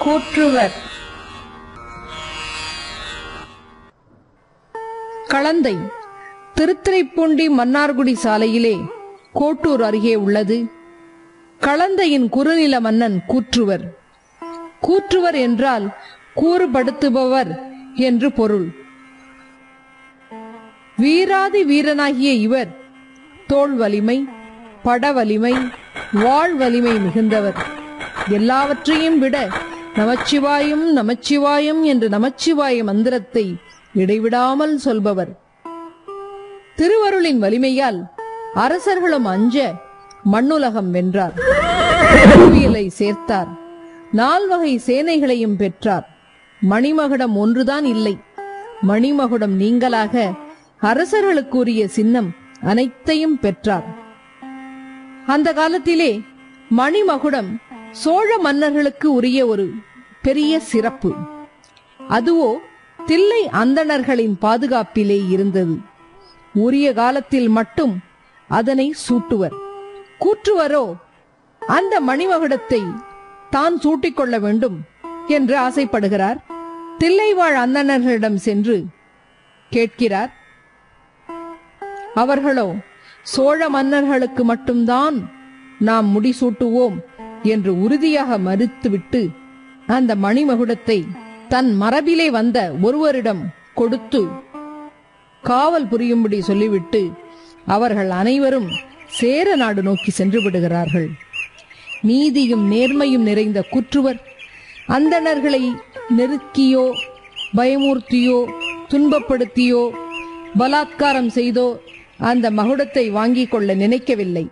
கூற்றுவர் களந்தை திருத்துறைப்பூண்டி மன்னார்குடி சாலையிலே கோட்டூர் அருகே உள்ளது களந்தையின் குறுநில மன்னன் கூற்றுவர் கூற்றுவர் என்றால் கூறுபடுத்துபவர் என்று பொருள் வீராதி வீரனாகிய இவர் தோள் வலிமை பட வலிமை வாழ் வலிமை மிகுந்தவர் எல்லாவற்றையும் விட நமச்சிவாயம் நமச்சிவாயம் என்று நமச்சிவாய மந்திரத்தை இடைவிடாமல் சொல்பவர் திருவருளின் வலிமையால் அரசர்களும் அஞ்ச மண்ணுலகம் வென்றார் அறிவியலை சேர்த்தார் நால்வகை சேனைகளையும் பெற்றார் மணிமகுடம் ஒன்றுதான் இல்லை மணிமகுடம் நீங்களாக அரசர்களுக்குரிய சின்னம் அனைத்தையும் பெற்றார் அந்த காலத்திலே மணிமகுடம் சோழ மன்னர்களுக்கு உரிய ஒரு பெரிய சிறப்பு அதுவோ தில்லை அந்தணர்களின் பாதுகாப்பிலே இருந்தது உரிய காலத்தில் மட்டும் அதனை சூட்டுவர் கூற்றுவரோ அந்த மணிமகுடத்தை தான் சூட்டிக்கொள்ள வேண்டும் என்று ஆசைப்படுகிறார் தில்லைவாழ் அந்தணர்களிடம் சென்று கேட்கிறார் அவர்களோ சோழ மன்னர்களுக்கு மட்டும்தான் நாம் முடிசூட்டுவோம் என்று உறுதியாக மறுத்துவிட்டு அந்த மணிமகுடத்தை தன் மரபிலே வந்த ஒருவரிடம் கொடுத்து காவல் புரியும்படி சொல்லிவிட்டு அவர்கள் அனைவரும் சேர நாடு நோக்கி சென்று விடுகிறார்கள் நீதியும் நேர்மையும் நிறைந்த குற்றுவர் அந்தணர்களை நெருக்கியோ பயமூர்த்தியோ துன்பப்படுத்தியோ பலாத்காரம் செய்தோ அந்த மகுடத்தை வாங்கிக் கொள்ள நினைக்கவில்லை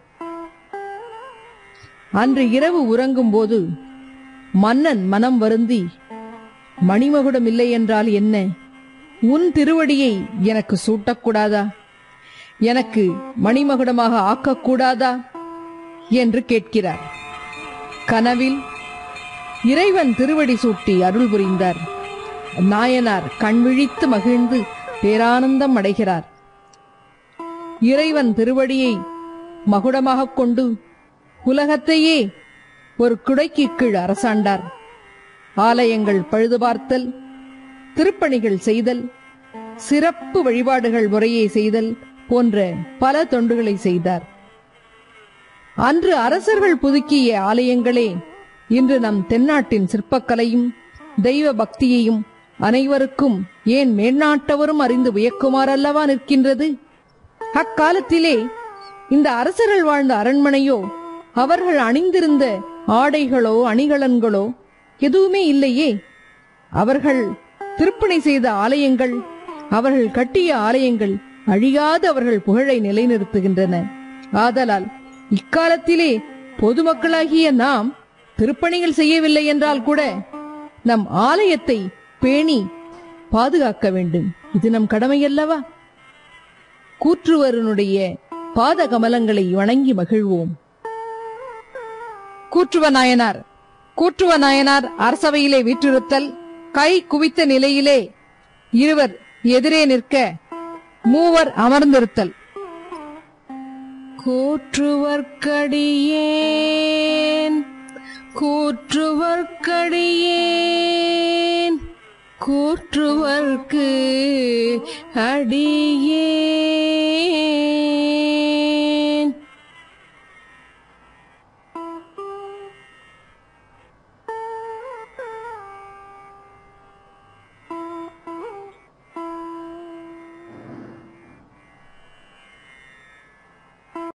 அன்று இரவு உறங்கும்போது மன்னன் மனம் வருந்தி மணிமகுடம் இல்லை என்றால் என்ன உன் திருவடியை எனக்கு சூட்டக்கூடாதா எனக்கு மணிமகுடமாக ஆக்கக்கூடாதா என்று கேட்கிறார் கனவில் இறைவன் திருவடி சூட்டி அருள் புரிந்தார் நாயனார் கண்விழித்து மகிழ்ந்து பேரானந்தம் அடைகிறார் இறைவன் திருவடியை மகுடமாகக் கொண்டு உலகத்தையே ஒரு குடைக்கு கீழ் அரசாண்டார் ஆலயங்கள் பழுது பார்த்தல் திருப்பணிகள் செய்தல் சிறப்பு வழிபாடுகள் முறையை செய்தல் போன்ற பல தொண்டுகளை செய்தார் அன்று அரசர்கள் புதுக்கிய ஆலயங்களே இன்று நம் தென்னாட்டின் சிற்பக்கலையும் தெய்வ பக்தியையும் அனைவருக்கும் ஏன் மேல்நாட்டவரும் அறிந்து வியக்குமாறல்லவா நிற்கின்றது அக்காலத்திலே இந்த அரசர்கள் வாழ்ந்த அரண்மனையோ அவர்கள் அணிந்திருந்த ஆடைகளோ அணிகலன்களோ எதுவுமே இல்லையே அவர்கள் திருப்பணி செய்த ஆலயங்கள் அவர்கள் கட்டிய ஆலயங்கள் அழியாத அவர்கள் புகழை நிலைநிறுத்துகின்றன ஆதலால் இக்காலத்திலே பொதுமக்களாகிய நாம் திருப்பணிகள் செய்யவில்லை என்றால் கூட நம் ஆலயத்தை பேணி பாதுகாக்க வேண்டும் இது நம் கடமையல்லவா கூற்றுவரனுடைய பாத கமலங்களை வணங்கி மகிழ்வோம் கூற்றுவ நாயனார் கூற்றுவ நாயனார் அரசவையிலே வீற்றிருத்தல் கை குவித்த நிலையிலே இருவர் எதிரே நிற்க மூவர் அமர்ந்திருத்தல் கூற்றுவர்க்கடியேன் கூற்றுவர்க்கடியேன் கூற்றுவர்க்கு அடியேன்